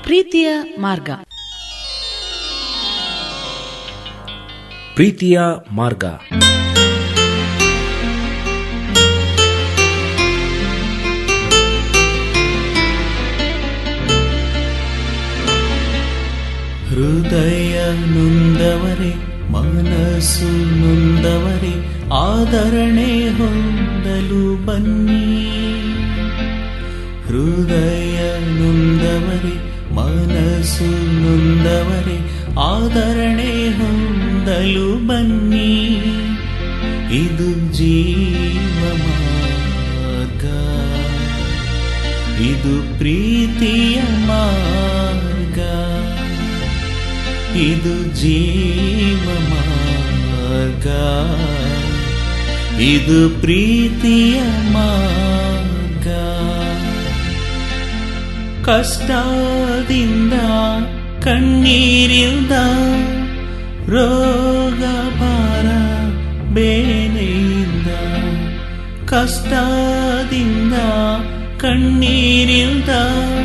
ಪ್ರೀತಿಯ ಮಾರ್ಗ ಪ್ರೀತಿಯ ಮಾರ್ಗ ಹೃದಯ ನೊಂದವರೆ ಮನಸ್ಸು ನೊಂದವರೆ ಆದರಣೆ ಹೊಂದಲು ಬನ್ನಿ ಹೃದಯ ನೊಂದವರೆ ಮನಸ್ಸು ನೊಂದವರೆ ಆದರಣೆ ಹೊಂದಲು ಬನ್ನಿ ಇದು ಜೀವ ಮಾರ್ಗ ಇದು ಪ್ರೀತಿಯ ಮಾರ್ಗ ಇದು ಜೀವ ಮಾರ್ಗ ಇದು ಪ್ರೀತಿಯ ಮಾರ್ಗ ಕಷ್ಟದಿಂದ ಕಣ್ಣೀರಿಂದ ರೋಗ ಭಾರ ಬೇನೆಯಿಂದ ಕಷ್ಟದಿಂದ ಕಣ್ಣೀರಿಂದ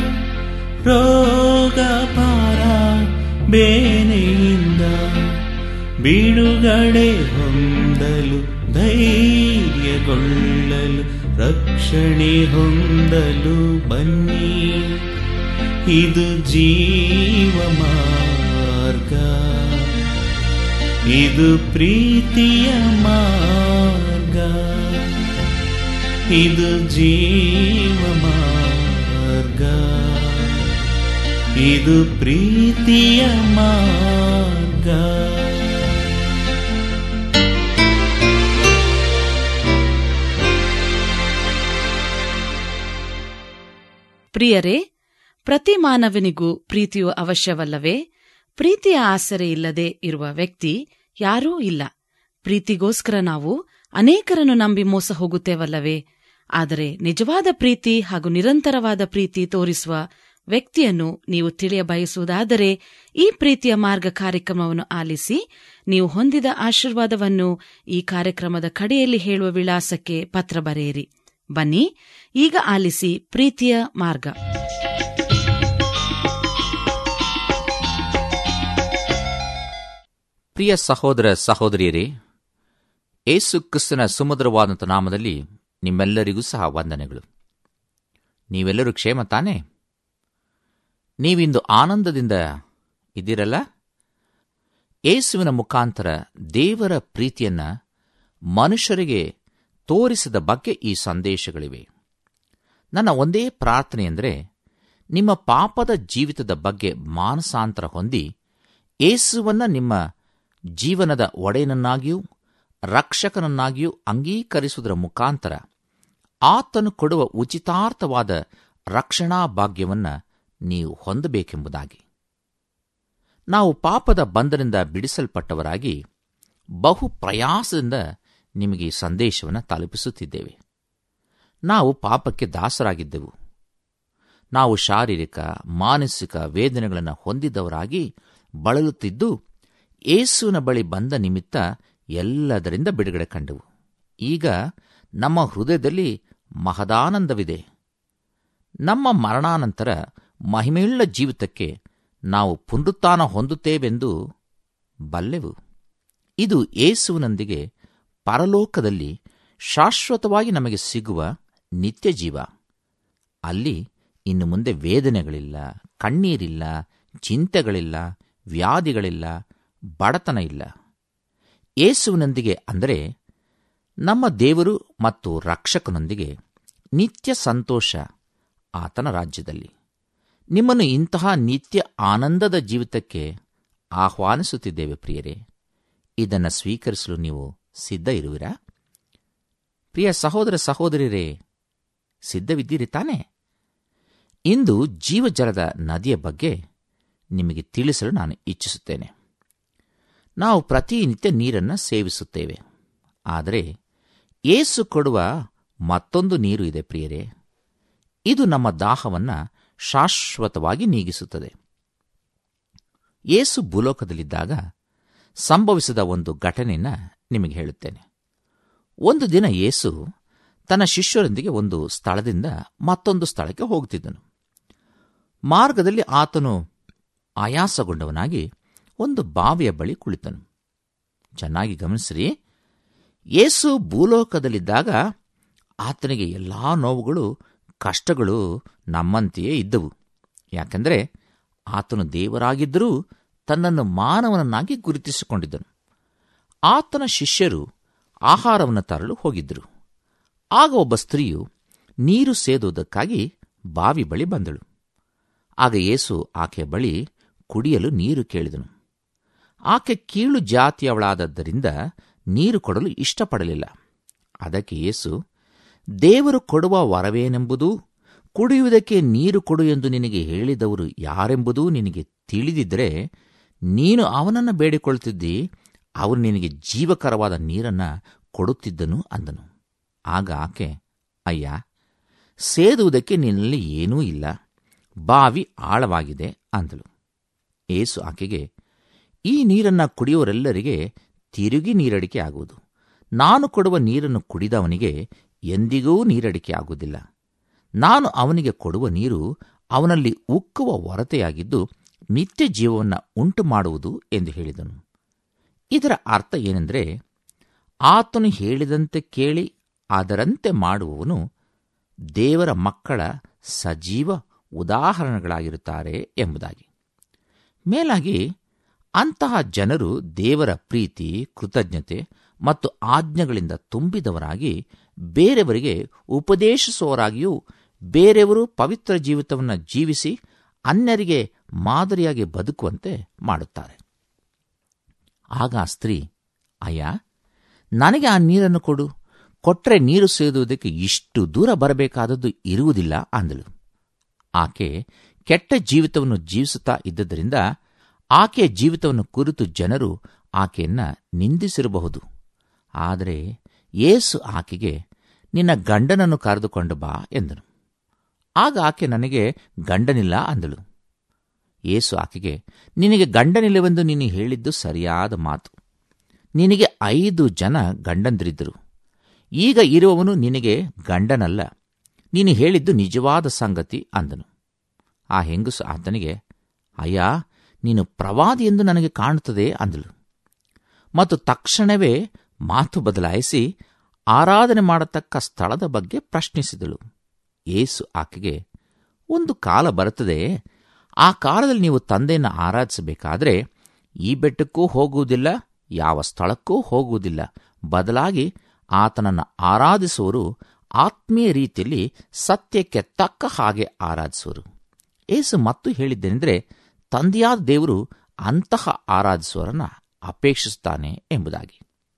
ರೋಗ ಭಾರ ಬೇನೆಯಿಂದ ಬಿಡುಗಡೆ ಹೊಂದಲು ಧೈರ್ಯಗೊಳ್ಳಲು ರಕ್ಷಣೆ ಹೊಂದಲು ಬನ್ನಿ ಇದು ಜೀವ ಮಾರ್ಗ ಇದು ಪ್ರೀತಿಯ ಮಾರ್ಗ ಇದು ಜೀವ ಮಾರ್ಗ ಇದು ಪ್ರೀತಿಯ ಮಾರ್ಗ ಪ್ರಿಯರೇ ಪ್ರತಿ ಮಾನವನಿಗೂ ಪ್ರೀತಿಯು ಅವಶ್ಯವಲ್ಲವೇ ಪ್ರೀತಿಯ ಆಸರೆ ಇಲ್ಲದೆ ಇರುವ ವ್ಯಕ್ತಿ ಯಾರೂ ಇಲ್ಲ ಪ್ರೀತಿಗೋಸ್ಕರ ನಾವು ಅನೇಕರನ್ನು ನಂಬಿ ಮೋಸ ಹೋಗುತ್ತೇವಲ್ಲವೇ ಆದರೆ ನಿಜವಾದ ಪ್ರೀತಿ ಹಾಗೂ ನಿರಂತರವಾದ ಪ್ರೀತಿ ತೋರಿಸುವ ವ್ಯಕ್ತಿಯನ್ನು ನೀವು ತಿಳಿಯ ಬಯಸುವುದಾದರೆ ಈ ಪ್ರೀತಿಯ ಮಾರ್ಗ ಕಾರ್ಯಕ್ರಮವನ್ನು ಆಲಿಸಿ ನೀವು ಹೊಂದಿದ ಆಶೀರ್ವಾದವನ್ನು ಈ ಕಾರ್ಯಕ್ರಮದ ಕಡೆಯಲ್ಲಿ ಹೇಳುವ ವಿಳಾಸಕ್ಕೆ ಪತ್ರ ಬರೆಯಿರಿ ಬನ್ನಿ ಈಗ ಆಲಿಸಿ ಪ್ರೀತಿಯ ಮಾರ್ಗ ಪ್ರಿಯ ಸಹೋದರ ಸಹೋದರಿಯರೇ ಏಸು ಕ್ರಿಸ್ತನ ಸುಮಧುರವಾದಂಥ ನಾಮದಲ್ಲಿ ನಿಮ್ಮೆಲ್ಲರಿಗೂ ಸಹ ವಂದನೆಗಳು ನೀವೆಲ್ಲರೂ ಕ್ಷೇಮ ತಾನೇ ನೀವಿಂದು ಆನಂದದಿಂದ ಇದ್ದೀರಲ್ಲ ಏಸುವಿನ ಮುಖಾಂತರ ದೇವರ ಪ್ರೀತಿಯನ್ನ ಮನುಷ್ಯರಿಗೆ ತೋರಿಸಿದ ಬಗ್ಗೆ ಈ ಸಂದೇಶಗಳಿವೆ ನನ್ನ ಒಂದೇ ಪ್ರಾರ್ಥನೆ ಎಂದರೆ ನಿಮ್ಮ ಪಾಪದ ಜೀವಿತದ ಬಗ್ಗೆ ಮಾನಸಾಂತರ ಹೊಂದಿ ಏಸುವನ್ನ ನಿಮ್ಮ ಜೀವನದ ಒಡೆಯನನ್ನಾಗಿಯೂ ರಕ್ಷಕನನ್ನಾಗಿಯೂ ಅಂಗೀಕರಿಸುವುದರ ಮುಖಾಂತರ ಆತನು ಕೊಡುವ ಉಚಿತಾರ್ಥವಾದ ರಕ್ಷಣಾ ಭಾಗ್ಯವನ್ನು ನೀವು ಹೊಂದಬೇಕೆಂಬುದಾಗಿ ನಾವು ಪಾಪದ ಬಂಧನದಿಂದ ಬಿಡಿಸಲ್ಪಟ್ಟವರಾಗಿ ಬಹು ಪ್ರಯಾಸದಿಂದ ನಿಮಗೆ ಈ ಸಂದೇಶವನ್ನು ತಲುಪಿಸುತ್ತಿದ್ದೇವೆ ನಾವು ಪಾಪಕ್ಕೆ ದಾಸರಾಗಿದ್ದೆವು ನಾವು ಶಾರೀರಿಕ ಮಾನಸಿಕ ವೇದನೆಗಳನ್ನು ಹೊಂದಿದ್ದವರಾಗಿ ಬಳಲುತ್ತಿದ್ದು ಏಸುವಿನ ಬಳಿ ಬಂದ ನಿಮಿತ್ತ ಎಲ್ಲದರಿಂದ ಬಿಡುಗಡೆ ಕಂಡೆವು ಈಗ ನಮ್ಮ ಹೃದಯದಲ್ಲಿ ಮಹದಾನಂದವಿದೆ ನಮ್ಮ ಮರಣಾನಂತರ ಮಹಿಮೆಯುಳ್ಳ ಜೀವಿತಕ್ಕೆ ನಾವು ಪುನರುತ್ಥಾನ ಹೊಂದುತ್ತೇವೆಂದು ಬಲ್ಲೆವು ಇದು ಏಸುವಿನೊಂದಿಗೆ ಪರಲೋಕದಲ್ಲಿ ಶಾಶ್ವತವಾಗಿ ನಮಗೆ ಸಿಗುವ ನಿತ್ಯ ಜೀವ ಅಲ್ಲಿ ಇನ್ನು ಮುಂದೆ ವೇದನೆಗಳಿಲ್ಲ ಕಣ್ಣೀರಿಲ್ಲ ಚಿಂತೆಗಳಿಲ್ಲ ವ್ಯಾಧಿಗಳಿಲ್ಲ ಬಡತನ ಇಲ್ಲ ಯೇಸುವಿನೊಂದಿಗೆ ಅಂದರೆ ನಮ್ಮ ದೇವರು ಮತ್ತು ರಕ್ಷಕನೊಂದಿಗೆ ನಿತ್ಯ ಸಂತೋಷ ಆತನ ರಾಜ್ಯದಲ್ಲಿ ನಿಮ್ಮನ್ನು ಇಂತಹ ನಿತ್ಯ ಆನಂದದ ಜೀವಿತಕ್ಕೆ ಆಹ್ವಾನಿಸುತ್ತಿದ್ದೇವೆ ಪ್ರಿಯರೇ ಇದನ್ನು ಸ್ವೀಕರಿಸಲು ನೀವು ಸಿದ್ಧ ಇರುವಿರಾ ಪ್ರಿಯ ಸಹೋದರ ಸಹೋದರಿಯರೇ ಸಿದ್ಧವಿದ್ದೀರಿ ತಾನೇ ಇಂದು ಜೀವಜಲದ ನದಿಯ ಬಗ್ಗೆ ನಿಮಗೆ ತಿಳಿಸಲು ನಾನು ಇಚ್ಛಿಸುತ್ತೇನೆ ನಾವು ಪ್ರತಿನಿತ್ಯ ನೀರನ್ನು ಸೇವಿಸುತ್ತೇವೆ ಆದರೆ ಏಸು ಕೊಡುವ ಮತ್ತೊಂದು ನೀರು ಇದೆ ಪ್ರಿಯರೇ ಇದು ನಮ್ಮ ದಾಹವನ್ನು ಶಾಶ್ವತವಾಗಿ ನೀಗಿಸುತ್ತದೆ ಏಸು ಭೂಲೋಕದಲ್ಲಿದ್ದಾಗ ಸಂಭವಿಸಿದ ಒಂದು ಘಟನೆಯನ್ನು ನಿಮಗೆ ಹೇಳುತ್ತೇನೆ ಒಂದು ದಿನ ಯೇಸು ತನ್ನ ಶಿಷ್ಯರೊಂದಿಗೆ ಒಂದು ಸ್ಥಳದಿಂದ ಮತ್ತೊಂದು ಸ್ಥಳಕ್ಕೆ ಹೋಗುತ್ತಿದ್ದನು ಮಾರ್ಗದಲ್ಲಿ ಆತನು ಆಯಾಸಗೊಂಡವನಾಗಿ ಒಂದು ಬಾವಿಯ ಬಳಿ ಕುಳಿತನು ಚೆನ್ನಾಗಿ ಗಮನಿಸ್ರಿ ಯೇಸು ಭೂಲೋಕದಲ್ಲಿದ್ದಾಗ ಆತನಿಗೆ ಎಲ್ಲಾ ನೋವುಗಳು ಕಷ್ಟಗಳು ನಮ್ಮಂತೆಯೇ ಇದ್ದವು ಯಾಕೆಂದರೆ ಆತನು ದೇವರಾಗಿದ್ದರೂ ತನ್ನನ್ನು ಮಾನವನನ್ನಾಗಿ ಗುರುತಿಸಿಕೊಂಡಿದ್ದನು ಆತನ ಶಿಷ್ಯರು ಆಹಾರವನ್ನು ತರಲು ಹೋಗಿದ್ದರು ಆಗ ಒಬ್ಬ ಸ್ತ್ರೀಯು ನೀರು ಸೇದುವುದಕ್ಕಾಗಿ ಬಾವಿ ಬಳಿ ಬಂದಳು ಆಗ ಯೇಸು ಆಕೆಯ ಬಳಿ ಕುಡಿಯಲು ನೀರು ಕೇಳಿದನು ಆಕೆ ಕೀಳು ಜಾತಿಯವಳಾದದ್ದರಿಂದ ನೀರು ಕೊಡಲು ಇಷ್ಟಪಡಲಿಲ್ಲ ಅದಕ್ಕೆ ಯೇಸು ದೇವರು ಕೊಡುವ ವರವೇನೆಂಬುದೂ ಕುಡಿಯುವುದಕ್ಕೆ ನೀರು ಕೊಡು ಎಂದು ನಿನಗೆ ಹೇಳಿದವರು ಯಾರೆಂಬುದೂ ನಿನಗೆ ತಿಳಿದಿದ್ದರೆ ನೀನು ಅವನನ್ನು ಬೇಡಿಕೊಳ್ಳುತ್ತಿದ್ದಿ ಅವನು ನಿನಗೆ ಜೀವಕರವಾದ ನೀರನ್ನು ಕೊಡುತ್ತಿದ್ದನು ಅಂದನು ಆಗ ಆಕೆ ಅಯ್ಯ ಸೇದುವುದಕ್ಕೆ ನಿನ್ನಲ್ಲಿ ಏನೂ ಇಲ್ಲ ಬಾವಿ ಆಳವಾಗಿದೆ ಅಂದಳು ಏಸು ಆಕೆಗೆ ಈ ನೀರನ್ನು ಕುಡಿಯೋರೆಲ್ಲರಿಗೆ ತಿರುಗಿ ನೀರಡಿಕೆ ಆಗುವುದು ನಾನು ಕೊಡುವ ನೀರನ್ನು ಕುಡಿದವನಿಗೆ ಎಂದಿಗೂ ನೀರಡಿಕೆ ಆಗುವುದಿಲ್ಲ ನಾನು ಅವನಿಗೆ ಕೊಡುವ ನೀರು ಅವನಲ್ಲಿ ಉಕ್ಕುವ ಹೊರತೆಯಾಗಿದ್ದು ನಿತ್ಯ ಜೀವವನ್ನು ಉಂಟು ಮಾಡುವುದು ಎಂದು ಹೇಳಿದನು ಇದರ ಅರ್ಥ ಏನೆಂದರೆ ಆತನು ಹೇಳಿದಂತೆ ಕೇಳಿ ಅದರಂತೆ ಮಾಡುವವನು ದೇವರ ಮಕ್ಕಳ ಸಜೀವ ಉದಾಹರಣೆಗಳಾಗಿರುತ್ತಾರೆ ಎಂಬುದಾಗಿ ಮೇಲಾಗಿ ಅಂತಹ ಜನರು ದೇವರ ಪ್ರೀತಿ ಕೃತಜ್ಞತೆ ಮತ್ತು ಆಜ್ಞೆಗಳಿಂದ ತುಂಬಿದವರಾಗಿ ಬೇರೆಯವರಿಗೆ ಉಪದೇಶಿಸುವವರಾಗಿಯೂ ಬೇರೆಯವರು ಪವಿತ್ರ ಜೀವಿತವನ್ನು ಜೀವಿಸಿ ಅನ್ಯರಿಗೆ ಮಾದರಿಯಾಗಿ ಬದುಕುವಂತೆ ಮಾಡುತ್ತಾರೆ ಆಗ ಆ ಸ್ತ್ರೀ ಅಯ್ಯ ನನಗೆ ಆ ನೀರನ್ನು ಕೊಡು ಕೊಟ್ಟರೆ ನೀರು ಸೇದುವುದಕ್ಕೆ ಇಷ್ಟು ದೂರ ಬರಬೇಕಾದದ್ದು ಇರುವುದಿಲ್ಲ ಅಂದಳು ಆಕೆ ಕೆಟ್ಟ ಜೀವಿತವನ್ನು ಜೀವಿಸುತ್ತಾ ಇದ್ದದರಿಂದ ಆಕೆಯ ಜೀವಿತವನ್ನು ಕುರಿತು ಜನರು ಆಕೆಯನ್ನ ನಿಂದಿಸಿರಬಹುದು ಆದರೆ ಯೇಸು ಆಕೆಗೆ ನಿನ್ನ ಗಂಡನನ್ನು ಕರೆದುಕೊಂಡು ಬಾ ಎಂದನು ಆಗ ಆಕೆ ನನಗೆ ಗಂಡನಿಲ್ಲ ಅಂದಳು ಯೇಸು ಆಕೆಗೆ ನಿನಗೆ ಗಂಡನಿಲ್ಲವೆಂದು ನೀನು ಹೇಳಿದ್ದು ಸರಿಯಾದ ಮಾತು ನಿನಗೆ ಐದು ಜನ ಗಂಡಂದಿರಿದ್ದರು ಈಗ ಇರುವವನು ನಿನಗೆ ಗಂಡನಲ್ಲ ನೀನು ಹೇಳಿದ್ದು ನಿಜವಾದ ಸಂಗತಿ ಅಂದನು ಆ ಹೆಂಗಸು ಆತನಿಗೆ ಅಯ್ಯ ನೀನು ಪ್ರವಾದಿ ಎಂದು ನನಗೆ ಕಾಣುತ್ತದೆ ಅಂದಳು ಮತ್ತು ತಕ್ಷಣವೇ ಮಾತು ಬದಲಾಯಿಸಿ ಆರಾಧನೆ ಮಾಡತಕ್ಕ ಸ್ಥಳದ ಬಗ್ಗೆ ಪ್ರಶ್ನಿಸಿದಳು ಏಸು ಆಕೆಗೆ ಒಂದು ಕಾಲ ಬರುತ್ತದೆ ಆ ಕಾಲದಲ್ಲಿ ನೀವು ತಂದೆಯನ್ನು ಆರಾಧಿಸಬೇಕಾದರೆ ಈ ಬೆಟ್ಟಕ್ಕೂ ಹೋಗುವುದಿಲ್ಲ ಯಾವ ಸ್ಥಳಕ್ಕೂ ಹೋಗುವುದಿಲ್ಲ ಬದಲಾಗಿ ಆತನನ್ನು ಆರಾಧಿಸುವರು ಆತ್ಮೀಯ ರೀತಿಯಲ್ಲಿ ಸತ್ಯಕ್ಕೆ ತಕ್ಕ ಹಾಗೆ ಆರಾಧಿಸುವರು ಏಸು ಮತ್ತು ಹೇಳಿದ್ದೇನೆಂದರೆ ತಂದೆಯಾದ ದೇವರು ಅಂತಹ ಆರಾಧಿಸುವರನ್ನು ಅಪೇಕ್ಷಿಸುತ್ತಾನೆ ಎಂಬುದಾಗಿ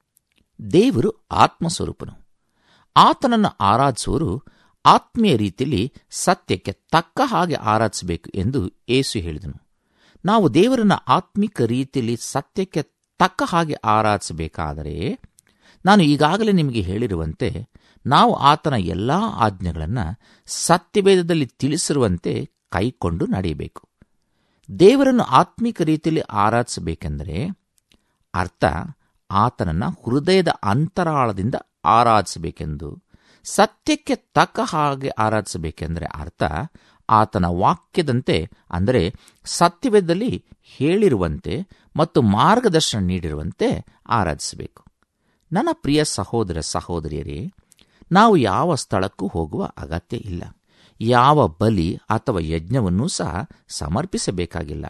ದೇವರು ಆತ್ಮಸ್ವರೂಪನು ಆತನನ್ನು ಆರಾಧಿಸುವರು ಆತ್ಮೀಯ ರೀತಿಯಲ್ಲಿ ಸತ್ಯಕ್ಕೆ ತಕ್ಕ ಹಾಗೆ ಆರಾಧಿಸಬೇಕು ಎಂದು ಏಸು ಹೇಳಿದನು ನಾವು ದೇವರನ್ನ ಆತ್ಮಿಕ ರೀತಿಯಲ್ಲಿ ಸತ್ಯಕ್ಕೆ ತಕ್ಕ ಹಾಗೆ ಆರಾಧಿಸಬೇಕಾದರೆ ನಾನು ಈಗಾಗಲೇ ನಿಮಗೆ ಹೇಳಿರುವಂತೆ ನಾವು ಆತನ ಎಲ್ಲಾ ಆಜ್ಞೆಗಳನ್ನು ಸತ್ಯವೇದದಲ್ಲಿ ತಿಳಿಸಿರುವಂತೆ ಕೈಕೊಂಡು ನಡೆಯಬೇಕು ದೇವರನ್ನು ಆತ್ಮಿಕ ರೀತಿಯಲ್ಲಿ ಆರಾಧಿಸಬೇಕೆಂದರೆ ಅರ್ಥ ಆತನನ್ನು ಹೃದಯದ ಅಂತರಾಳದಿಂದ ಆರಾಧಿಸಬೇಕೆಂದು ಸತ್ಯಕ್ಕೆ ತಕ್ಕ ಹಾಗೆ ಆರಾಧಿಸಬೇಕೆಂದರೆ ಅರ್ಥ ಆತನ ವಾಕ್ಯದಂತೆ ಅಂದರೆ ಸತ್ಯವೇದದಲ್ಲಿ ಹೇಳಿರುವಂತೆ ಮತ್ತು ಮಾರ್ಗದರ್ಶನ ನೀಡಿರುವಂತೆ ಆರಾಧಿಸಬೇಕು ನನ್ನ ಪ್ರಿಯ ಸಹೋದರ ಸಹೋದರಿಯರೇ ನಾವು ಯಾವ ಸ್ಥಳಕ್ಕೂ ಹೋಗುವ ಅಗತ್ಯ ಇಲ್ಲ ಯಾವ ಬಲಿ ಅಥವಾ ಯಜ್ಞವನ್ನೂ ಸಹ ಸಮರ್ಪಿಸಬೇಕಾಗಿಲ್ಲ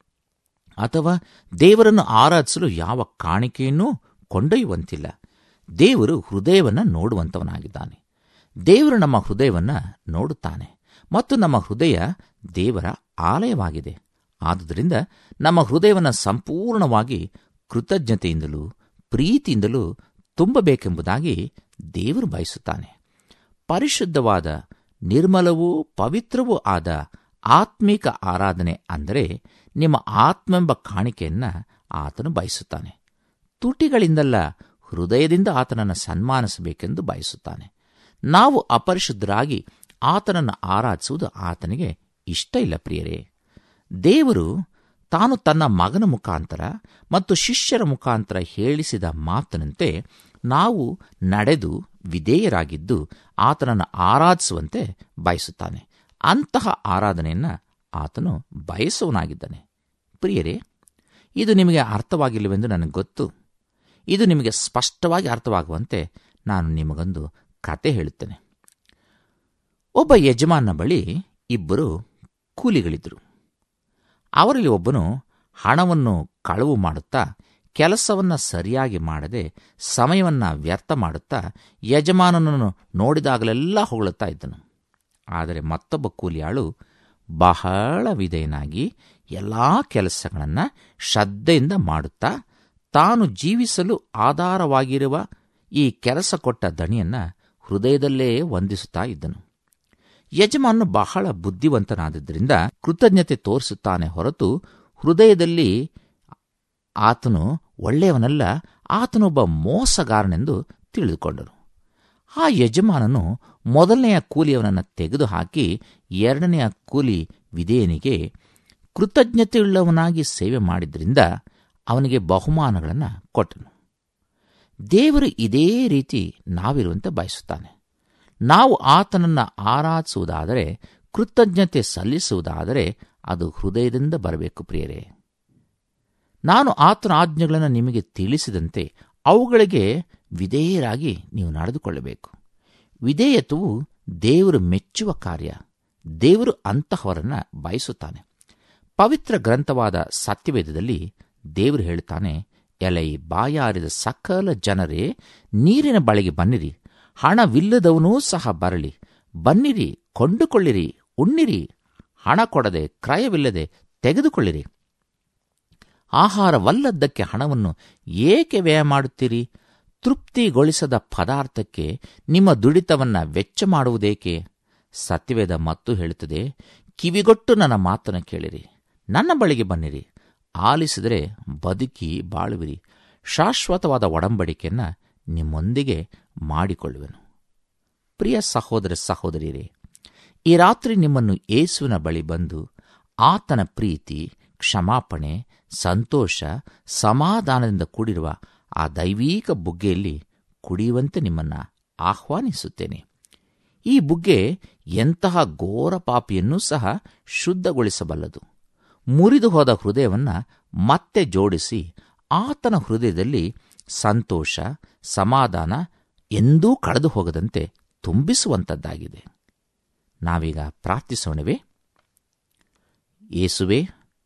ಅಥವಾ ದೇವರನ್ನು ಆರಾಧಿಸಲು ಯಾವ ಕಾಣಿಕೆಯನ್ನೂ ಕೊಂಡೊಯ್ಯುವಂತಿಲ್ಲ ದೇವರು ಹೃದಯವನ್ನು ನೋಡುವಂತವನಾಗಿದ್ದಾನೆ ದೇವರು ನಮ್ಮ ಹೃದಯವನ್ನು ನೋಡುತ್ತಾನೆ ಮತ್ತು ನಮ್ಮ ಹೃದಯ ದೇವರ ಆಲಯವಾಗಿದೆ ಆದುದರಿಂದ ನಮ್ಮ ಹೃದಯವನ್ನು ಸಂಪೂರ್ಣವಾಗಿ ಕೃತಜ್ಞತೆಯಿಂದಲೂ ಪ್ರೀತಿಯಿಂದಲೂ ತುಂಬಬೇಕೆಂಬುದಾಗಿ ದೇವರು ಬಯಸುತ್ತಾನೆ ಪರಿಶುದ್ಧವಾದ ನಿರ್ಮಲವೂ ಪವಿತ್ರವೂ ಆದ ಆತ್ಮಿಕ ಆರಾಧನೆ ಅಂದರೆ ನಿಮ್ಮ ಆತ್ಮೆಂಬ ಕಾಣಿಕೆಯನ್ನ ಆತನು ಬಯಸುತ್ತಾನೆ ತುಟಿಗಳಿಂದಲ್ಲ ಹೃದಯದಿಂದ ಆತನನ್ನು ಸನ್ಮಾನಿಸಬೇಕೆಂದು ಬಯಸುತ್ತಾನೆ ನಾವು ಅಪರಿಶುದ್ಧರಾಗಿ ಆತನನ್ನು ಆರಾಧಿಸುವುದು ಆತನಿಗೆ ಇಷ್ಟ ಇಲ್ಲ ಪ್ರಿಯರೇ ದೇವರು ತಾನು ತನ್ನ ಮಗನ ಮುಖಾಂತರ ಮತ್ತು ಶಿಷ್ಯರ ಮುಖಾಂತರ ಹೇಳಿಸಿದ ಮಾತಿನಂತೆ ನಾವು ನಡೆದು ವಿಧೇಯರಾಗಿದ್ದು ಆತನನ್ನು ಆರಾಧಿಸುವಂತೆ ಬಯಸುತ್ತಾನೆ ಅಂತಹ ಆರಾಧನೆಯನ್ನು ಆತನು ಬಯಸುವನಾಗಿದ್ದಾನೆ ಪ್ರಿಯರೇ ಇದು ನಿಮಗೆ ಅರ್ಥವಾಗಿಲ್ಲವೆಂದು ನನಗೆ ಗೊತ್ತು ಇದು ನಿಮಗೆ ಸ್ಪಷ್ಟವಾಗಿ ಅರ್ಥವಾಗುವಂತೆ ನಾನು ನಿಮಗೊಂದು ಕತೆ ಹೇಳುತ್ತೇನೆ ಒಬ್ಬ ಯಜಮಾನ ಬಳಿ ಇಬ್ಬರು ಕೂಲಿಗಳಿದ್ದರು ಅವರಲ್ಲಿ ಒಬ್ಬನು ಹಣವನ್ನು ಕಳವು ಮಾಡುತ್ತಾ ಕೆಲಸವನ್ನ ಸರಿಯಾಗಿ ಮಾಡದೆ ಸಮಯವನ್ನ ವ್ಯರ್ಥ ಮಾಡುತ್ತಾ ಯಜಮಾನನನ್ನು ನೋಡಿದಾಗಲೆಲ್ಲ ಹೊಗಳುತ್ತಾ ಇದ್ದನು ಆದರೆ ಮತ್ತೊಬ್ಬ ಕೂಲಿಯಾಳು ಬಹಳ ವಿಧೇಯನಾಗಿ ಎಲ್ಲಾ ಕೆಲಸಗಳನ್ನು ಶ್ರದ್ಧೆಯಿಂದ ಮಾಡುತ್ತಾ ತಾನು ಜೀವಿಸಲು ಆಧಾರವಾಗಿರುವ ಈ ಕೆಲಸ ಕೊಟ್ಟ ದಣಿಯನ್ನ ಹೃದಯದಲ್ಲೇ ವಂದಿಸುತ್ತಾ ಇದ್ದನು ಯಜಮಾನನು ಬಹಳ ಬುದ್ಧಿವಂತನಾದದ್ದರಿಂದ ಕೃತಜ್ಞತೆ ತೋರಿಸುತ್ತಾನೆ ಹೊರತು ಹೃದಯದಲ್ಲಿ ಆತನು ಒಳ್ಳೆಯವನಲ್ಲ ಆತನೊಬ್ಬ ಮೋಸಗಾರನೆಂದು ತಿಳಿದುಕೊಂಡನು ಆ ಯಜಮಾನನು ಮೊದಲನೆಯ ಕೂಲಿಯವನನ್ನು ತೆಗೆದುಹಾಕಿ ಎರಡನೆಯ ಕೂಲಿ ವಿಧೇಯನಿಗೆ ಕೃತಜ್ಞತೆಯುಳ್ಳವನಾಗಿ ಸೇವೆ ಮಾಡಿದ್ರಿಂದ ಅವನಿಗೆ ಬಹುಮಾನಗಳನ್ನು ಕೊಟ್ಟನು ದೇವರು ಇದೇ ರೀತಿ ನಾವಿರುವಂತೆ ಬಯಸುತ್ತಾನೆ ನಾವು ಆತನನ್ನು ಆರಾಧಿಸುವುದಾದರೆ ಕೃತಜ್ಞತೆ ಸಲ್ಲಿಸುವುದಾದರೆ ಅದು ಹೃದಯದಿಂದ ಬರಬೇಕು ಪ್ರಿಯರೇ ನಾನು ಆತನ ಆಜ್ಞೆಗಳನ್ನು ನಿಮಗೆ ತಿಳಿಸಿದಂತೆ ಅವುಗಳಿಗೆ ವಿಧೇಯರಾಗಿ ನೀವು ನಡೆದುಕೊಳ್ಳಬೇಕು ವಿಧೇಯತ್ವವು ದೇವರು ಮೆಚ್ಚುವ ಕಾರ್ಯ ದೇವರು ಅಂತಹವರನ್ನು ಬಯಸುತ್ತಾನೆ ಪವಿತ್ರ ಗ್ರಂಥವಾದ ಸತ್ಯವೇದದಲ್ಲಿ ದೇವರು ಹೇಳುತ್ತಾನೆ ಎಲೈ ಬಾಯಾರಿದ ಸಕಲ ಜನರೇ ನೀರಿನ ಬಳಿಗೆ ಬನ್ನಿರಿ ಹಣವಿಲ್ಲದವನೂ ಸಹ ಬರಲಿ ಬನ್ನಿರಿ ಕೊಂಡುಕೊಳ್ಳಿರಿ ಉಣ್ಣಿರಿ ಹಣ ಕೊಡದೆ ಕ್ರಯವಿಲ್ಲದೆ ತೆಗೆದುಕೊಳ್ಳಿರಿ ಆಹಾರವಲ್ಲದ್ದಕ್ಕೆ ಹಣವನ್ನು ಏಕೆ ವ್ಯಯ ಮಾಡುತ್ತೀರಿ ತೃಪ್ತಿಗೊಳಿಸದ ಪದಾರ್ಥಕ್ಕೆ ನಿಮ್ಮ ದುಡಿತವನ್ನ ವೆಚ್ಚ ಮಾಡುವುದೇಕೆ ಸತ್ಯವೇದ ಮತ್ತು ಹೇಳುತ್ತದೆ ಕಿವಿಗೊಟ್ಟು ನನ್ನ ಮಾತನ್ನು ಕೇಳಿರಿ ನನ್ನ ಬಳಿಗೆ ಬನ್ನಿರಿ ಆಲಿಸಿದರೆ ಬದುಕಿ ಬಾಳುವಿರಿ ಶಾಶ್ವತವಾದ ಒಡಂಬಡಿಕೆಯನ್ನ ನಿಮ್ಮೊಂದಿಗೆ ಮಾಡಿಕೊಳ್ಳುವೆನು ಪ್ರಿಯ ಸಹೋದರ ಸಹೋದರಿಯರೇ ಈ ರಾತ್ರಿ ನಿಮ್ಮನ್ನು ಯೇಸುವಿನ ಬಳಿ ಬಂದು ಆತನ ಪ್ರೀತಿ ಕ್ಷಮಾಪಣೆ ಸಂತೋಷ ಸಮಾಧಾನದಿಂದ ಕೂಡಿರುವ ಆ ದೈವೀಕ ಬುಗ್ಗೆಯಲ್ಲಿ ಕುಡಿಯುವಂತೆ ನಿಮ್ಮನ್ನ ಆಹ್ವಾನಿಸುತ್ತೇನೆ ಈ ಬುಗ್ಗೆ ಎಂತಹ ಘೋರ ಪಾಪಿಯನ್ನೂ ಸಹ ಶುದ್ಧಗೊಳಿಸಬಲ್ಲದು ಮುರಿದು ಹೋದ ಹೃದಯವನ್ನ ಮತ್ತೆ ಜೋಡಿಸಿ ಆತನ ಹೃದಯದಲ್ಲಿ ಸಂತೋಷ ಸಮಾಧಾನ ಎಂದೂ ಕಳೆದು ಹೋಗದಂತೆ ತುಂಬಿಸುವಂಥದ್ದಾಗಿದೆ ನಾವೀಗ ಪ್ರಾರ್ಥಿಸೋಣವೇ ಯೇಸುವೆ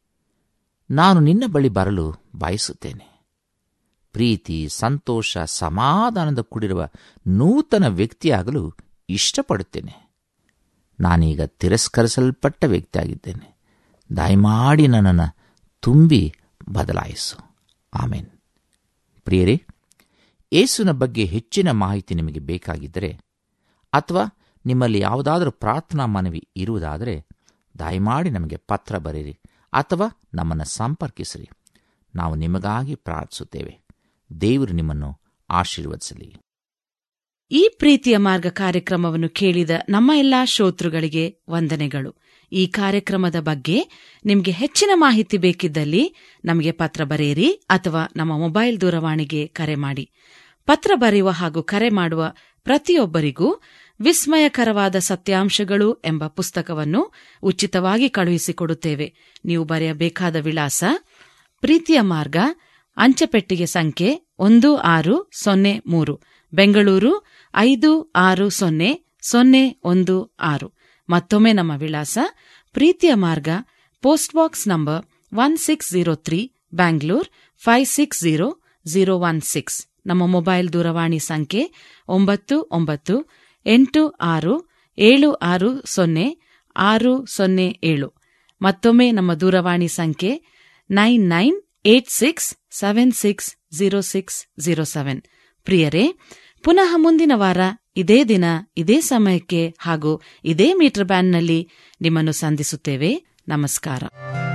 ನಾನು ನಿನ್ನ ಬಳಿ ಬರಲು ಬಯಸುತ್ತೇನೆ ಪ್ರೀತಿ ಸಂತೋಷ ಸಮಾಧಾನದ ಕೂಡಿರುವ ನೂತನ ವ್ಯಕ್ತಿಯಾಗಲು ಇಷ್ಟಪಡುತ್ತೇನೆ ನಾನೀಗ ತಿರಸ್ಕರಿಸಲ್ಪಟ್ಟ ವ್ಯಕ್ತಿಯಾಗಿದ್ದೇನೆ ದಯಮಾಡಿ ನನ್ನನ್ನು ತುಂಬಿ ಬದಲಾಯಿಸು ಆಮೇನ್ ಪ್ರಿಯರೇ ಯೇಸುವಿನ ಬಗ್ಗೆ ಹೆಚ್ಚಿನ ಮಾಹಿತಿ ನಿಮಗೆ ಬೇಕಾಗಿದ್ದರೆ ಅಥವಾ ನಿಮ್ಮಲ್ಲಿ ಯಾವುದಾದರೂ ಪ್ರಾರ್ಥನಾ ಮನವಿ ಇರುವುದಾದರೆ ದಯಮಾಡಿ ನಮಗೆ ಪತ್ರ ಬರೆಯಿರಿ ಅಥವಾ ನಮ್ಮನ್ನು ಸಂಪರ್ಕಿಸಿರಿ ನಾವು ನಿಮಗಾಗಿ ಪ್ರಾರ್ಥಿಸುತ್ತೇವೆ ದೇವರು ನಿಮ್ಮನ್ನು ಆಶೀರ್ವದಿಸಲಿ ಈ ಪ್ರೀತಿಯ ಮಾರ್ಗ ಕಾರ್ಯಕ್ರಮವನ್ನು ಕೇಳಿದ ನಮ್ಮ ಎಲ್ಲಾ ಶ್ರೋತೃಗಳಿಗೆ ವಂದನೆಗಳು ಈ ಕಾರ್ಯಕ್ರಮದ ಬಗ್ಗೆ ನಿಮಗೆ ಹೆಚ್ಚಿನ ಮಾಹಿತಿ ಬೇಕಿದ್ದಲ್ಲಿ ನಮಗೆ ಪತ್ರ ಬರೆಯಿರಿ ಅಥವಾ ನಮ್ಮ ಮೊಬೈಲ್ ದೂರವಾಣಿಗೆ ಕರೆ ಮಾಡಿ ಪತ್ರ ಬರೆಯುವ ಹಾಗೂ ಕರೆ ಮಾಡುವ ಪ್ರತಿಯೊಬ್ಬರಿಗೂ ವಿಸ್ಮಯಕರವಾದ ಸತ್ಯಾಂಶಗಳು ಎಂಬ ಪುಸ್ತಕವನ್ನು ಉಚಿತವಾಗಿ ಕಳುಹಿಸಿಕೊಡುತ್ತೇವೆ ನೀವು ಬರೆಯಬೇಕಾದ ವಿಳಾಸ ಪ್ರೀತಿಯ ಮಾರ್ಗ ಅಂಚೆಪೆಟ್ಟಿಗೆ ಸಂಖ್ಯೆ ಒಂದು ಆರು ಸೊನ್ನೆ ಮೂರು ಬೆಂಗಳೂರು ಐದು ಆರು ಸೊನ್ನೆ ಸೊನ್ನೆ ಒಂದು ಆರು ಮತ್ತೊಮ್ಮೆ ನಮ್ಮ ವಿಳಾಸ ಪ್ರೀತಿಯ ಮಾರ್ಗ post box number one six zero three Bangalore five six zero zero one six ನಮ್ಮ ಮೊಬೈಲ್ ದೂರವಾಣಿ ಸಂಖ್ಯೆ ಒಂಬತ್ತು ಒಂಬತ್ತು ಎಂಟು ಆರು ಏಳು ಆರು ಸೊನ್ನೆ ಆರು ಸೊನ್ನೆ ಏಳು ಮತ್ತೊಮ್ಮೆ ನಮ್ಮ ದೂರವಾಣಿ ಸಂಖ್ಯೆ nine nine eight six seven six zero six zero seven ಪ್ರಿಯರೇ ಪುನಃ ಮುಂದಿನ ವಾರ ಇದೇ ದಿನ ಇದೇ ಸಮಯಕ್ಕೆ ಹಾಗೂ ಇದೇ ಮೀಟರ್ ಬ್ಯಾಂಡ್ನಲ್ಲಿ ನಿಮ್ಮನ್ನು ಸಂಧಿಸುತ್ತೇವೆ ನಮಸ್ಕಾರ